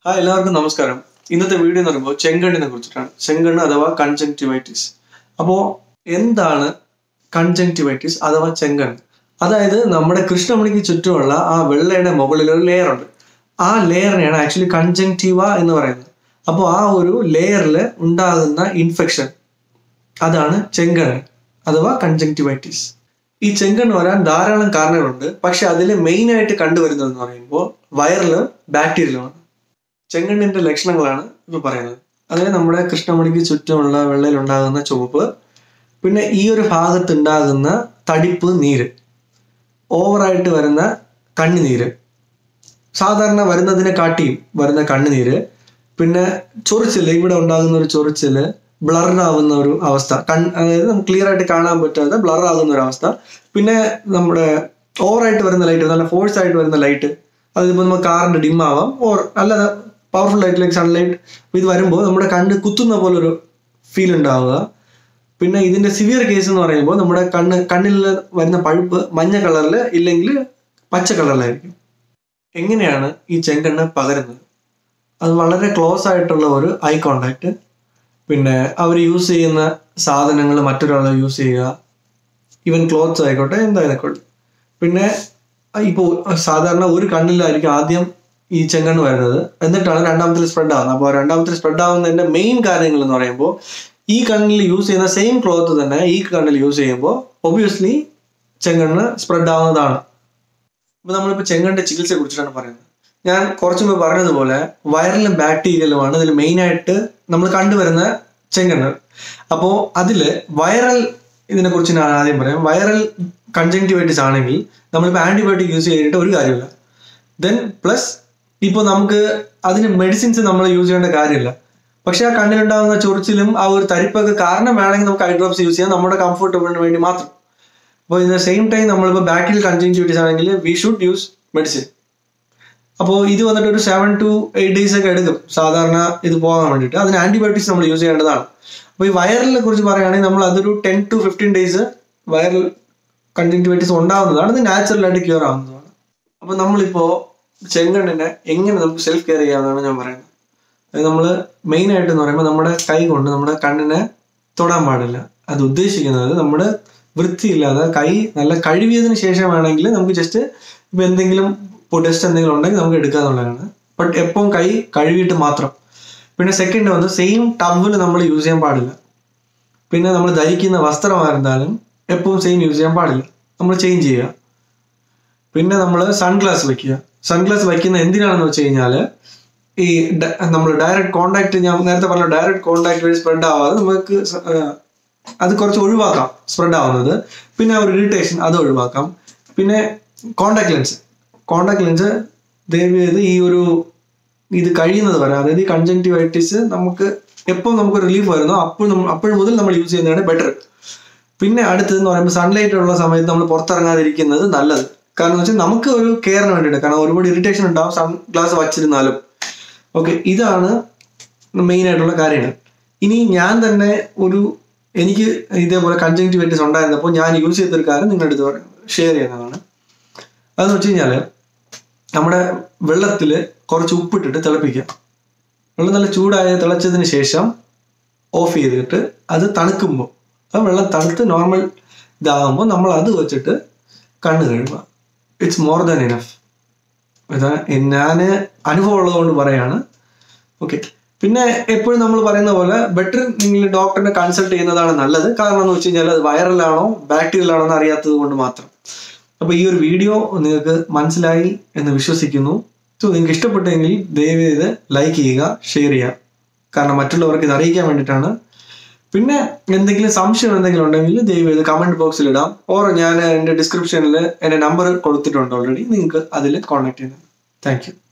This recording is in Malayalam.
ഹായ് എല്ലാവർക്കും നമസ്കാരം ഇന്നത്തെ വീഡിയോ എന്ന് പറയുമ്പോൾ ചെങ്കണ്ണിനെ കുറിച്ചിട്ടാണ് ചെങ്കണ്ണ് അഥവാ കൺജങ്ക്ടിവൈറ്റിസ് അപ്പോൾ എന്താണ് കൺജങ്ക്ടിവൈറ്റിസ് അഥവാ ചെങ്കണ്ണ് അതായത് നമ്മുടെ കൃഷ്ണമണിക്ക് ചുറ്റുമുള്ള ആ വെള്ളയുടെ മുകളിൽ ഒരു ലെയർ ഉണ്ട് ആ ലെയറിനെയാണ് ആക്ച്വലി കൺജങ്ക്റ്റീവ എന്ന് പറയുന്നത് അപ്പോൾ ആ ഒരു ലെയറിൽ ഉണ്ടാകുന്ന ഇൻഫെക്ഷൻ അതാണ് ചെങ്കണ്ണ് അഥവാ കൺജങ്ക്ടിവൈറ്റിസ് ഈ ചെങ്കണ്ണ് വരാൻ ധാരാളം കാരണങ്ങളുണ്ട് പക്ഷെ അതിൽ മെയിൻ ആയിട്ട് കണ്ടുവരുന്നത് എന്ന് പറയുമ്പോൾ വൈറലും ബാക്ടീരിയലുമാണ് ചെങ്കണ്ണിന്റെ ലക്ഷണങ്ങളാണ് ഇപ്പൊ പറയുന്നത് അതിന് നമ്മുടെ കൃഷ്ണമണിക്ക് ചുറ്റുമുള്ള വെള്ളയിൽ ഉണ്ടാകുന്ന ചുവപ്പ് പിന്നെ ഈ ഒരു ഭാഗത്ത് ഉണ്ടാകുന്ന തടിപ്പ് നീര് ഓവറായിട്ട് വരുന്ന കണ്ണുനീര് സാധാരണ വരുന്നതിനെ കാട്ടിയും വരുന്ന കണ്ണുനീര് പിന്നെ ചൊറിച്ചില് ഇവിടെ ഉണ്ടാകുന്ന ഒരു ചൊറിച്ചില് ബ്ലറാവുന്ന ഒരു അവസ്ഥ കൺ അതായത് നമുക്ക് ക്ലിയർ ആയിട്ട് കാണാൻ പറ്റാതെ ബ്ലർ ആകുന്ന ഒരു അവസ്ഥ പിന്നെ നമ്മുടെ ഓവറായിട്ട് വരുന്ന ലൈറ്റ് നല്ല ഫോഴ്സ് ആയിട്ട് വരുന്ന ലൈറ്റ് അതിപ്പോൾ നമുക്ക് കാറിന്റെ ഡിം ആവാം ഓർ അല്ലാതെ പവർഫുൾ ലൈറ്റ് ലൈക്ക് സൺലൈറ്റ് ഇത് വരുമ്പോൾ നമ്മുടെ കണ്ണ് കുത്തുന്ന പോലൊരു ഫീൽ ഉണ്ടാവുക പിന്നെ ഇതിന്റെ സിവിയർ കേസ് എന്ന് പറയുമ്പോൾ നമ്മുടെ കണ്ണ് കണ്ണിൽ വരുന്ന പഴുപ്പ് മഞ്ഞ കളറിൽ ഇല്ലെങ്കിൽ പച്ച കളറിലായിരിക്കും എങ്ങനെയാണ് ഈ ചെങ്കണ്ണ് പകരുന്നത് അത് വളരെ ക്ലോസ് ആയിട്ടുള്ള ഒരു ഐ കോണ്ടാക്ട് പിന്നെ അവർ യൂസ് ചെയ്യുന്ന സാധനങ്ങൾ മറ്റൊരാൾ യൂസ് ചെയ്യുക ഈവൻ ക്ലോത്ത്സ് ആയിക്കോട്ടെ എന്തായിക്കോട്ടെ പിന്നെ ഇപ്പോൾ സാധാരണ ഒരു കണ്ണിലായിരിക്കും ആദ്യം ഈ ചെങ്കണ്ണ് വരുന്നത് എന്നിട്ടാണ് രണ്ടാമത്തിൽ സ്പ്രെഡ് ആവുന്നത് അപ്പോൾ രണ്ടാമത്തിൽ സ്പ്രെഡ് ആവുന്നതിന്റെ മെയിൻ കാര്യങ്ങൾ എന്ന് പറയുമ്പോൾ ഈ കണ്ണിൽ യൂസ് ചെയ്യുന്ന സെയിം ക്ലോത്ത് തന്നെ ഈ കണ്ണിൽ യൂസ് ചെയ്യുമ്പോൾ ഒബിയസ്ലി ചെങ്കണ്ണ് സ്പ്രെഡ് ആവുന്നതാണ് ഇപ്പൊ നമ്മളിപ്പോൾ ചെങ്കണ്ണിന്റെ ചികിത്സയെ കുറിച്ചിട്ടാണ് പറയുന്നത് ഞാൻ കുറച്ചു മുമ്പ് പറഞ്ഞതുപോലെ വൈറലും ബാക്ടീരിയലുമാണ് ഇതിൽ മെയിൻ ആയിട്ട് നമ്മൾ കണ്ടുവരുന്ന ചെങ്കണ്ണ് അപ്പോൾ അതിൽ വൈറൽ ഇതിനെ കുറിച്ച് ഞാൻ ആദ്യം പറയാം വൈറൽ കൺജങ്ക്ടിവൈറ്റിസ് ആണെങ്കിൽ നമ്മളിപ്പോൾ ആന്റിബയോട്ടിക് യൂസ് ചെയ്തിട്ട് ഒരു കാര്യമില്ല ദെൻ പ്ലസ് ഇപ്പോൾ നമുക്ക് അതിന് മെഡിസിൻസ് നമ്മൾ യൂസ് ചെയ്യേണ്ട കാര്യമില്ല പക്ഷെ ആ കണ്ണിലുണ്ടാകുന്ന ചൊറിച്ചിലും ആ ഒരു തരിപ്പൊക്കെ കാരണം വേണമെങ്കിൽ നമുക്ക് ഐ ഡ്രോപ്സ് യൂസ് ചെയ്യാം നമ്മുടെ കംഫർട്ടബിളിന് വേണ്ടി മാത്രം അപ്പോൾ ഇൻ ദ സെയിം ടൈം നമ്മളിപ്പോൾ ബാക്ടീരിയൽ കൺജങ്ക്ടിവിറ്റീസ് ആണെങ്കിൽ വി ഷുഡ് യൂസ് മെഡിസിൻ അപ്പോൾ ഇത് വന്നിട്ട് ഒരു സെവൻ ടു എയ്റ്റ് ഡേയ്സ് ഒക്കെ എടുക്കും സാധാരണ ഇത് പോകാൻ വേണ്ടിയിട്ട് അതിന് ആന്റിബയോട്ടിക്സ് നമ്മൾ യൂസ് ചെയ്യേണ്ടതാണ് അപ്പോൾ ഈ വൈറലിനെ കുറിച്ച് പറയുകയാണെങ്കിൽ നമ്മൾ അതൊരു ten to fifteen days viral conjunctivitis ഉണ്ടാവുന്നതാണ് ഇത് നാച്ചുറലായിട്ട് ക്യൂർ ആവുന്നതാണ് അപ്പോൾ നമ്മളിപ്പോൾ ചെങ്കണ്ണിനെ എങ്ങനെ നമുക്ക് സെൽഫ് കെയർ ചെയ്യാമെന്നാണ് ഞാൻ പറയുന്നത് അത് നമ്മൾ മെയിൻ ആയിട്ട് എന്ന് പറയുമ്പോൾ നമ്മുടെ കൈ കൊണ്ട് നമ്മുടെ കണ്ണിനെ തൊടാൻ പാടില്ല അത് ഉദ്ദേശിക്കുന്നത് നമ്മുടെ വൃത്തിയില്ലാതെ കൈ നല്ല കഴുകിയതിന് ശേഷം വേണമെങ്കിൽ നമുക്ക് ജസ്റ്റ് ഇപ്പൊ എന്തെങ്കിലും ടെസ്റ്റ് എന്തെങ്കിലും ഉണ്ടെങ്കിൽ നമുക്ക് എടുക്കാന്നുള്ളതാണ് ബട്ട് എപ്പം കൈ കഴുകിയിട്ട് മാത്രം പിന്നെ സെക്കൻഡ് വന്ന് സെയിം ടബിൽ നമ്മൾ യൂസ് ചെയ്യാൻ പാടില്ല പിന്നെ നമ്മൾ ധരിക്കുന്ന വസ്ത്രമായിരുന്നാലും എപ്പോഴും സെയിം യൂസ് ചെയ്യാൻ പാടില്ല നമ്മൾ ചേഞ്ച് ചെയ്യുക പിന്നെ നമ്മൾ സൺഗ്ലാസ് വെക്കുക സൺഗ്ലാസ് വയ്ക്കുന്ന എന്തിനാണെന്ന് വെച്ച് കഴിഞ്ഞാൽ ഈ നമ്മൾ ഡയറക്റ്റ് കോണ്ടാക്ട് ഞാൻ നേരത്തെ പറഞ്ഞ ഡയറക്റ്റ് കോണ്ടാക്ട് വഴി സ്പ്രെഡ് ആവാതെ നമുക്ക് അത് കുറച്ച് ഒഴിവാക്കാം സ്പ്രെഡ് ആവുന്നത് പിന്നെ ഒരു ഇറിറ്റേഷൻ അത് ഒഴിവാക്കാം പിന്നെ കോണ്ടാക്ട് ലെൻസ് കോണ്ടാക്ട് ലെൻസ് ദയവ് ചെയ്ത് ഈ ഒരു ഇത് കഴിയുന്നത് വരെ അതായത് ഈ കൺജങ്ക്ടിവൈറ്റിസ് നമുക്ക് എപ്പോൾ നമുക്ക് റിലീഫ് വരുന്നോ അപ്പോൾ നമ്മൾ അപ്പോൾ മുതൽ നമ്മൾ യൂസ് ചെയ്യുന്നതാണ് ബെറ്റർ പിന്നെ അടുത്തതെന്ന് പറയുമ്പോൾ സൺലൈറ്റ് ഉള്ള സമയത്ത് നമ്മൾ പുറത്തിറങ്ങാതിരിക്കുന്നത് നല്ലത് കാരണം വെച്ചാൽ നമുക്ക് ഒരു കെയറിന് വേണ്ടിയിട്ട് കാരണം ഒരുപാട് ഇറിറ്റേഷൻ ഉണ്ടാവും സൺ ഗ്ലാസ് വച്ചിരുന്നാലും ഓക്കെ ഇതാണ് മെയിൻ ആയിട്ടുള്ള കാര്യങ്ങൾ ഇനി ഞാൻ തന്നെ ഒരു എനിക്ക് ഇതേപോലെ കൺജങ്ക്ടിവൈറ്റിസ് ഉണ്ടായിരുന്നപ്പോൾ ഞാൻ യൂസ് ചെയ്തൊരു കാര്യം നിങ്ങളുടെ അടുത്ത് ഷെയർ ചെയ്യുന്നതാണ് അതെന്ന് വെച്ച് കഴിഞ്ഞാൽ നമ്മുടെ വെള്ളത്തിൽ കുറച്ച് ഉപ്പിട്ടിട്ട് തിളപ്പിക്കുക വെള്ളം നല്ല ചൂടായ തിളച്ചതിന് ശേഷം ഓഫ് ചെയ്തിട്ട് അത് തണുക്കുമ്പോൾ ആ വെള്ളം തണുത്ത് നോർമൽ ഇതാകുമ്പോൾ നമ്മൾ അത് വെച്ചിട്ട് കണ്ണ് കഴുകുക ഇറ്റ്സ് മോർ ദാൻ ഇനഫ് ഇതാ ഞാൻ അനുഭവം ഉള്ളതുകൊണ്ട് പറയാണ് ഓക്കെ പിന്നെ എപ്പോഴും നമ്മൾ പറയുന്ന പോലെ ബെറ്റർ നിങ്ങൾ ഡോക്ടറിനെ കൺസൾട്ട് ചെയ്യുന്നതാണ് നല്ലത് കാരണം എന്ന് വെച്ച് കഴിഞ്ഞാൽ അത് വൈറലാണോ ബാക്ടീരിയൽ ആണോ എന്ന് അറിയാത്തത് കൊണ്ട് മാത്രം അപ്പോൾ ഈ ഒരു വീഡിയോ നിങ്ങൾക്ക് മനസ്സിലായി എന്ന് വിശ്വസിക്കുന്നു സോ നിങ്ങൾക്ക് ഇഷ്ടപ്പെട്ടെങ്കിൽ ദയവ് ചെയ്ത് ലൈക്ക് ചെയ്യുക ഷെയർ ചെയ്യുക കാരണം മറ്റുള്ളവർക്ക് ഇത് അറിയിക്കാൻ വേണ്ടിയിട്ടാണ് പിന്നെ എന്തെങ്കിലും സംശയം എന്തെങ്കിലും ഉണ്ടെങ്കിൽ ദയവ് ചെയ്ത് കമന്റ് ബോക്സിൽ ഇടാം ഓർ ഞാൻ എൻ്റെ ഡിസ്ക്രിപ്ഷനിൽ എൻ്റെ നമ്പർ കൊടുത്തിട്ടുണ്ട് ഓൾറെഡി നിങ്ങൾക്ക് അതിൽ കോൺടാക്ട് ചെയ്യാം താങ്ക് യു